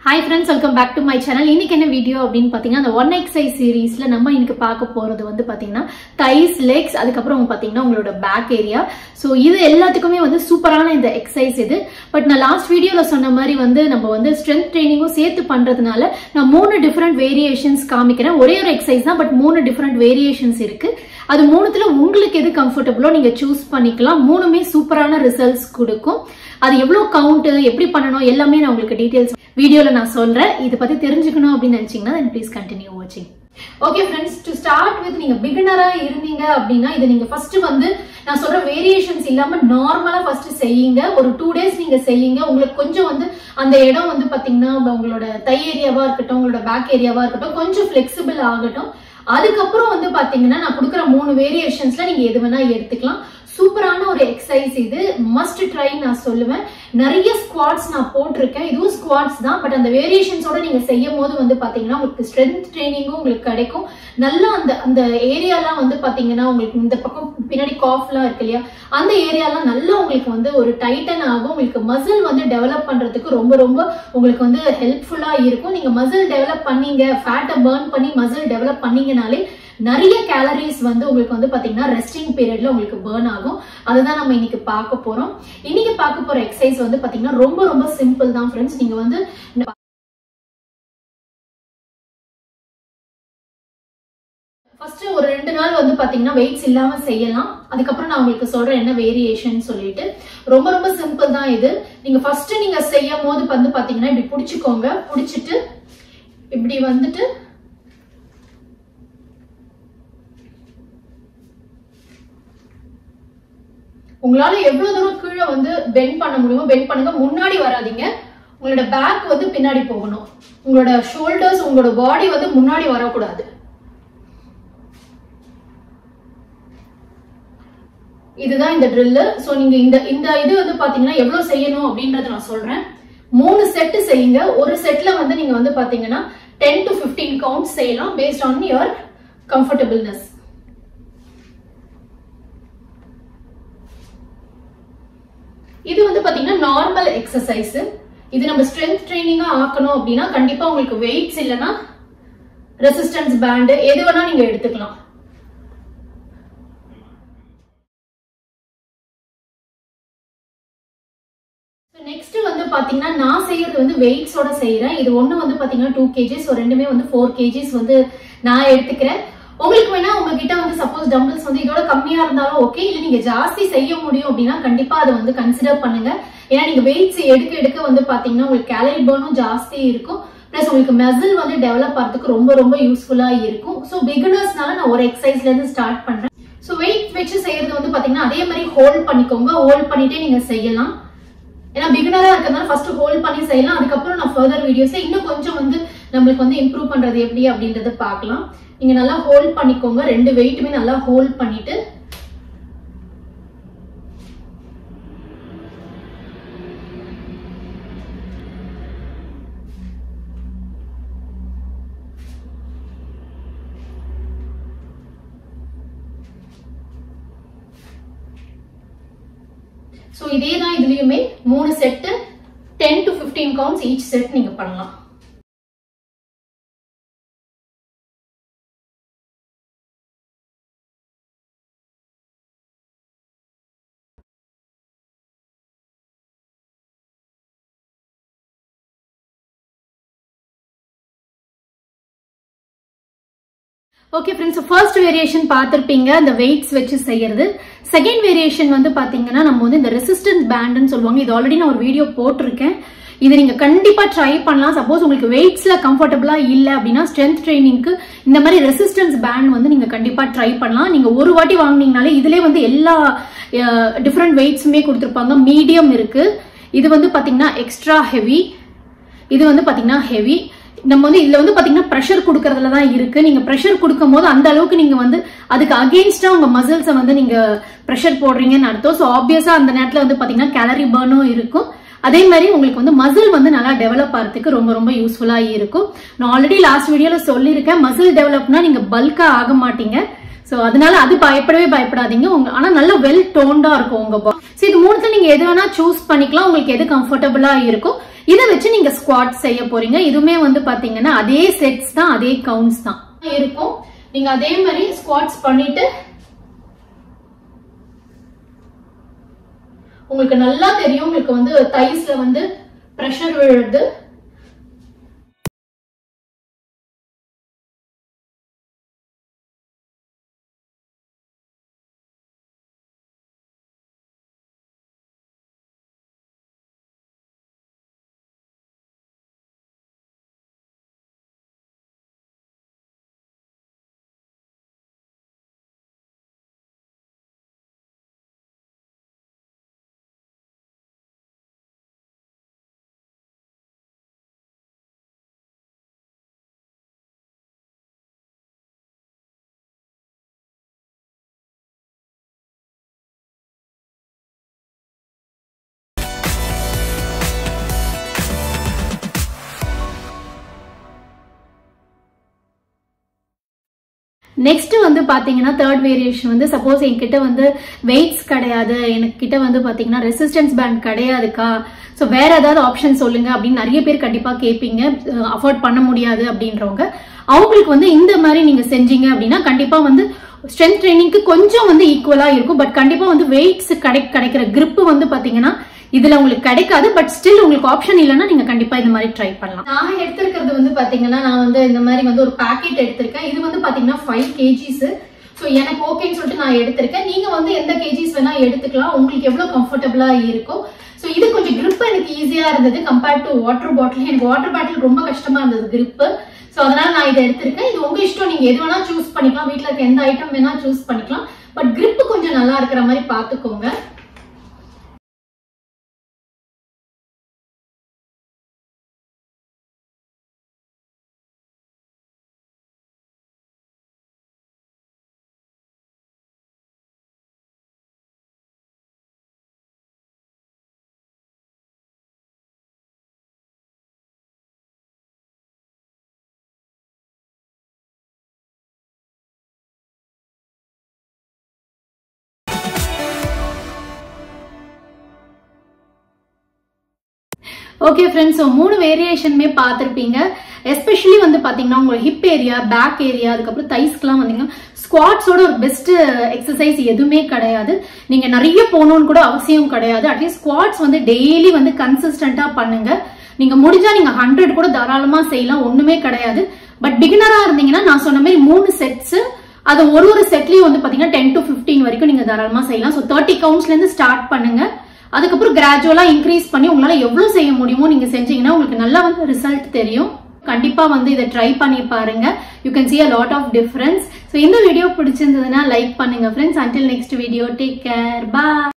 hi friends welcome back to my channel இன்னைக்கு என்ன video அப்படின்னு பார்த்தீங்கன்னா அந்த ஒன் எக்ஸைஸ் சீரீஸ்ல நம்ம இன்னைக்கு பார்க்க போறது வந்து பார்த்தீங்கன்னா தைஸ் லெக்ஸ் அதுக்கப்புறம் பார்த்தீங்கன்னா உங்களோட பேக் ஏரியா ஸோ இது எல்லாத்துக்குமே வந்து சூப்பரான இந்த எக்ஸசைஸ் இது பட் நான் லாஸ்ட் வீடியோவில் சொன்ன மாதிரி வந்து நம்ம வந்து ஸ்ட்ரென்த் ட்ரைனிங்கும் சேர்த்து பண்றதுனால நான் மூணு டிஃப்ரெண்ட் வேரியேஷன்ஸ் காமிக்கிறேன் ஒரே ஒரு எக்ஸசைஸ் தான் பட் மூணு டிஃப்ரெண்ட் வேரியேஷன்ஸ் இருக்கு அது மூணுத்துல உங்களுக்கு எது கம்ஃபர்டபுளோ நீங்க சூஸ் பண்ணிக்கலாம் மூணுமே சூப்பரான ரிசல்ட்ஸ் கொடுக்கும் அது எவ்வளவு கவுண்ட் எப்படி பண்ணணும் எல்லாமே நான் உங்களுக்கு டீடைல்ஸ் வீடியோல நான் சொல்றேன் இதை பத்தி தெரிஞ்சுக்கணும் அப்படின்னு நினைச்சீங்கன்னா தென் ப்ளீஸ் கண்டினியூ வாட்சிங் okay friends to start with நீங்க பிகினரா இருந்தீங்க அப்படின்னா இதை நீங்க ஃபர்ஸ்ட் வந்து நான் சொல்ற வேரியேஷன்ஸ் இல்லாம நார்மலா ஃபர்ஸ்ட் செய்யுங்க ஒரு டூ டேஸ் நீங்க செய்யுங்க உங்களுக்கு கொஞ்சம் வந்து அந்த இடம் வந்து பாத்தீங்கன்னா உங்களோட தை ஏரியாவா இருக்கட்டும் உங்களோட பேக் ஏரியாவா இருக்கட்டும் கொஞ்சம் ஃபிளெக்சிபிள் ஆகட்டும் அதுக்கப்புறம் வந்து பாத்தீங்கன்னா நான் கொடுக்குற மூணு வேரியேஷன்ஸ்ல நீங்க எது வேணா எடுத்துக்கலாம் சூப்பரான ஒரு எக்ஸசைஸ் இது மஸ்ட் ட்ரை நான் சொல்லுவேன் நிறைய ஸ்குவாட்ஸ் நான் போட்டிருக்கேன் இதுவும் ஸ்குவாட்ஸ் தான் பட் அந்த வேரியேஷன்ஸோட நீங்க செய்யும் போது வந்து பாத்தீங்கன்னா உங்களுக்கு ஸ்ட்ரென்த் ட்ரைனிங்கும் உங்களுக்கு கிடைக்கும் நல்லா அந்த அந்த ஏரியாலாம் வந்து பாத்தீங்கன்னா உங்களுக்கு இந்த பக்கம் பின்னாடி காஃப்லாம் இருக்கு இல்லையா அந்த ஏரியாலாம் நல்லா உங்களுக்கு வந்து ஒரு டைட்டன் ஆகும் உங்களுக்கு மசில் வந்து டெவலப் பண்றதுக்கு ரொம்ப ரொம்ப உங்களுக்கு வந்து ஹெல்ப்ஃபுல்லா இருக்கும் நீங்க மசில் டெவலப் பண்ணீங்க ஃபேட்டை பர்ன் பண்ணி மசில் டெவலப் பண்ணீங்கனாலே நிறைய கேலரிஸ் வந்து உங்களுக்கு வந்து பாத்தீங்கன்னா ரெஸ்டிங் பீரியட்ல உங்களுக்கு பேர்ன் ஆகும் அதுதான் நம்ம இன்னைக்கு பார்க்க போறோம் இன்னைக்கு பார்க்க போற எக்ஸசைஸ் வந்து பாத்தீங்கன்னா ரொம்ப ரொம்ப சிம்பிள் தான் ஃப்ரெண்ட்ஸ் நீங்க வந்து ஃபர்ஸ்ட் ஒரு ரெண்டு நாள் வந்து பாத்தீங்கன்னா வெயிட்ஸ் இல்லாம செய்யலாம் அதுக்கப்புறம் நான் உங்களுக்கு சொல்றேன் என்ன வேரியேஷன் சொல்லிட்டு ரொம்ப ரொம்ப சிம்பிள் தான் இது நீங்க ஃபர்ஸ்ட் நீங்க செய்யும் போது வந்து பாத்தீங்கன்னா இப்படி புடிச்சுக்கோங்க புடிச்சிட்டு இப்படி வந்துட்டு உங்களால எவ்வளவு தூரம் கீழே வந்து பெண்ட் பண்ண முடியுமோ பெண்ட் பண்ணுங்க முன்னாடி வராதீங்க உங்களோட பேக் வந்து பின்னாடி போகணும் உங்களோட ஷோல்டர்ஸ் உங்களோட பாடி வந்து முன்னாடி வரக்கூடாது இதுதான் இந்த ட்ரில்லு ஸோ நீங்க இந்த இந்த இது வந்து பாத்தீங்கன்னா எவ்வளவு செய்யணும் அப்படின்றத நான் சொல்றேன் மூணு செட்டு செய்யுங்க ஒரு செட்ல வந்து நீங்க வந்து பாத்தீங்கன்னா டென் டு பிப்டீன் கவுண்ட் செய்யலாம் பேஸ்ட் ஆன் யுவர் கம்ஃபர்டபுள்னஸ் இது வந்து பாத்தீங்கன்னா நார்மல் எக்ஸசைஸ் இது நம்ம ஸ்ட்ரென்த் ட்ரைனிங்கா ஆக்கணும் அப்படின்னா கண்டிப்பா உங்களுக்கு வெயிட்ஸ் இல்லைன்னா ரெசிஸ்டன்ஸ் பேண்ட் எது வேணா நீங்க எடுத்துக்கலாம் நெக்ஸ்ட் வந்து பாத்தீங்கன்னா நான் செய்யறது வந்து வெயிட்ஸோட செய்யறேன் இது ஒண்ணு வந்து பாத்தீங்கன்னா டூ கேஜிஸ் ரெண்டுமே வந்து ஃபோர் கேஜிஸ் வந்து நான் எடுத்துக்கிறேன் உங்களுக்கு வேணா உங்ககிட்ட வந்து சப்போஸ் டம்பிள்ஸ் வந்து இதோட கம்மியா இருந்தாலும் ஓகே இல்ல நீங்க ஜாஸ்தி செய்ய முடியும் அப்படின்னா கண்டிப்பா அதை வந்து கன்சிடர் பண்ணுங்க ஏன்னா நீங்க வெயிட்ஸ் எடுக்க எடுக்க வந்து பாத்தீங்கன்னா உங்களுக்கு கேலரி பர்னும் ஜாஸ்தி இருக்கும் பிளஸ் உங்களுக்கு மெசல் வந்து டெவலப் ஆகிறதுக்கு ரொம்ப ரொம்ப யூஸ்ஃபுல்லா இருக்கும் ஸோ பிகினர்ஸ்னால நான் ஒரு எக்ஸசைஸ்ல இருந்து ஸ்டார்ட் பண்றேன் ஸோ வெயிட் வச்சு செய்யறது வந்து பாத்தீங்கன்னா அதே மாதிரி ஹோல்ட் பண்ணிக்கோங்க ஹோல்ட் பண்ணிட்டே நீங்க செய்யலாம் ஏன்னா பிகினரா இருக்கிறதுனால ஃபர்ஸ்ட் ஹோல்ட் பண்ணி செய்யலாம் அதுக்கப்புறம் நான் ஃபர்தர் வீடியோஸ்ல இன்னும் கொஞ்சம் வந்து நம்மளுக்கு வந்து இம்ப்ரூவ் பண்றது எப்படி அப்படின்றத பார்க்கலாம் நீங்க நல்லா ஹோல்ட் பண்ணிக்கோங்க ரெண்டு வெயிட்டுமே நல்லா ஹோல்ட் பண்ணிட்டு ஸோ இதே தான் இதுலயுமே மூணு set ten to fifteen counts each set நீங்க பண்ணலாம் ஓகே ஃப்ரெண்ட்ஸ் ஃபர்ஸ்ட் வேரியேஷன் பார்த்துருப்பீங்க இந்த வெயிட்ஸ் வச்சு செய்யறது செகண்ட் வேரியேஷன் வந்து பாத்தீங்கன்னா நம்ம வந்து இந்த ரெசிஸ்டன்ஸ் பேண்ட்னு சொல்லுவாங்க இது ஆல்ரெடி நான் ஒரு வீடியோ போட்டிருக்கேன் இது நீங்க கண்டிப்பா ட்ரை பண்ணலாம் சப்போஸ் உங்களுக்கு வெயிட்ஸ்ல கம்ஃபர்டபுளா இல்ல அப்படின்னா ஸ்ட்ரென்த் ட்ரைனிங்க்கு இந்த மாதிரி ரெசிஸ்டன்ஸ் பேண்ட் வந்து நீங்க கண்டிப்பா ட்ரை பண்ணலாம் நீங்க ஒரு வாட்டி வாங்கினீங்கனாலே இதுலயே வந்து எல்லா டிஃப்ரெண்ட் வெயிட்ஸுமே கொடுத்துருப்பாங்க மீடியம் இருக்கு இது வந்து பாத்தீங்கன்னா எக்ஸ்ட்ரா ஹெவி இது வந்து பாத்தீங்கன்னா ஹெவி நம்ம வந்து இதுல வந்து பாத்தீங்கன்னா ப்ரெஷர் கொடுக்கறதுல தான் இருக்கு நீங்க ப்ரெஷர் கொடுக்கும் போது அந்த அளவுக்கு நீங்க வந்து அதுக்கு அகேன்ஸ்டா உங்க மசில்ஸை வந்து நீங்க ப்ரெஷர் போடுறீங்கன்னு அர்த்தம் ஸோ ஆப்வியஸா அந்த நேரத்துல வந்து பாத்தீங்கன்னா கேலரி பர்னும் இருக்கும் அதே மாதிரி உங்களுக்கு வந்து மசில் வந்து நல்லா டெவலப் ஆகிறதுக்கு ரொம்ப ரொம்ப யூஸ்ஃபுல்லா இருக்கும் நான் ஆல்ரெடி லாஸ்ட் வீடியோல சொல்லியிருக்கேன் மசில் டெவலப்னா நீங்க பல்கா ஆக மாட்டீங்க சோ அதனால அது பயப்படவே பயப்படாதீங்க உங்க ஆனா நல்ல வெல் டோன்டா இருக்கும் உங்க பாடி ஸோ இது மூணுத்துல நீங்க எது வேணா சூஸ் பண்ணிக்கலாம் உங்களுக்கு எது கம்ஃபர்டபுளா இருக்கும் இதை வச்சு நீங்க ஸ்குவாட் செய்ய போறீங்க இதுவுமே வந்து பாத்தீங்கன்னா அதே செட்ஸ் தான் அதே கவுண்ட்ஸ் தான் இருக்கும் நீங்க அதே மாதிரி ஸ்குவாட்ஸ் பண்ணிட்டு உங்களுக்கு நல்லா தெரியும் உங்களுக்கு வந்து தைஸ்ல வந்து ப்ரெஷர் விழுது நெக்ஸ்ட் வந்து பாத்தீங்கன்னா தேர்ட் வேரியேஷன் வந்து சப்போஸ் என்கிட்ட வந்து வெயிட்ஸ் கிடையாது எனக்கு கிட்ட வந்து பாத்தீங்கன்னா ரெசிஸ்டன்ஸ் பேண்ட் கிடையாதுக்கா ஸோ வேற ஏதாவது ஆப்ஷன் சொல்லுங்க அப்படின்னு நிறைய பேர் கண்டிப்பா கேட்பீங்க அஃபோர்ட் பண்ண முடியாது அப்படின்றவங்க அவங்களுக்கு வந்து இந்த மாதிரி நீங்க செஞ்சீங்க அப்படின்னா கண்டிப்பா வந்து ஸ்ட்ரென்த் ட்ரைனிங்க்கு கொஞ்சம் வந்து ஈக்குவலா இருக்கும் பட் கண்டிப்பா வந்து வெயிட்ஸ் கிடை கிடைக்கிற grip வந்து பாத்தீங்கன்னா இதுல உங்களுக்கு கிடைக்காது பட் ஸ்டில் உங்களுக்கு ஆப்ஷன் இல்லைன்னா நீங்க கண்டிப்பா இந்த மாதிரி ட்ரை பண்ணலாம் நான் எடுத்திருக்கிறது வந்து பாத்தீங்கன்னா நான் வந்து இந்த மாதிரி வந்து ஒரு பாக்கெட் எடுத்திருக்கேன் இது வந்து பாத்தீங்கன்னா ஃபைவ் கேஜிஸ் ஸோ எனக்கு ஓகேன்னு சொல்லிட்டு நான் எடுத்திருக்கேன் நீங்க வந்து எந்த கேஜிஸ் வேணா எடுத்துக்கலாம் உங்களுக்கு எவ்வளவு கம்ஃபர்டபுளா இருக்கும் ஸோ இது கொஞ்சம் grip எனக்கு ஈஸியா இருந்தது கம்பேர்ட் டு வாட்டர் பாட்டில் எனக்கு வாட்டர் பாட்டில் ரொம்ப கஷ்டமா இருந்தது grip ஸோ அதனால நான் இதை எடுத்திருக்கேன் இது உங்க இஷ்டம் நீங்க எது வேணா சூஸ் பண்ணிக்கலாம் வீட்ல இருக்க எந்த ஐட்டம் வேணா சூஸ் பண்ணிக்கலாம் பட் grip கொஞ்சம் நல்லா இருக்கிற மாதிரி பாத்துக்கோங்க ஓகே ஃப்ரெண்ட்ஸ் ஸோ மூணு வேரியேஷனுமே பார்த்துருப்பீங்க எஸ்பெஷலி வந்து பார்த்தீங்கன்னா உங்க ஹிப் ஏரியா பேக் ஏரியா அதுக்கப்புறம் தைஸ்க்குலாம் வந்தீங்கன்னா ஸ்குவாட்ஸோட ஒரு பெஸ்ட் எக்ஸசைஸ் எதுவுமே கிடையாது நீங்க நிறைய போகணும்னு கூட அவசியம் கிடையாது அட்லீஸ்ட் ஸ்குவாட்ஸ் வந்து டெய்லி வந்து கன்சிஸ்டண்டா பண்ணுங்க நீங்க முடிஞ்சா நீங்க ஹண்ட்ரட் கூட தாராளமா செய்யலாம் ஒண்ணுமே கிடையாது பட் பிகினரா இருந்தீங்கன்னா நான் சொன்ன மாதிரி மூணு செட்ஸ் அது ஒரு ஒரு செட்லயும் வந்து பாத்தீங்கன்னா டென் டு 15 வரைக்கும் நீங்க தாராளமா செய்யலாம் ஸோ தேர்ட்டி கவுண்ட்ஸ்ல இருந்து ஸ்டார்ட் பண்ணுங்க அதுக்கப்புறம் கிராஜுவலா இன்க்ரீஸ் பண்ணி உங்களால எவ்வளவு செய்ய முடியுமோ நீங்க செஞ்சீங்கன்னா உங்களுக்கு நல்லா வந்து ரிசல்ட் தெரியும் கண்டிப்பா வந்து இதை ட்ரை பண்ணி பாருங்க you can see a lot of difference so இந்த வீடியோ பிடிச்சிருந்ததுன்னா லைக் பண்ணுங்க friends until next video take care bye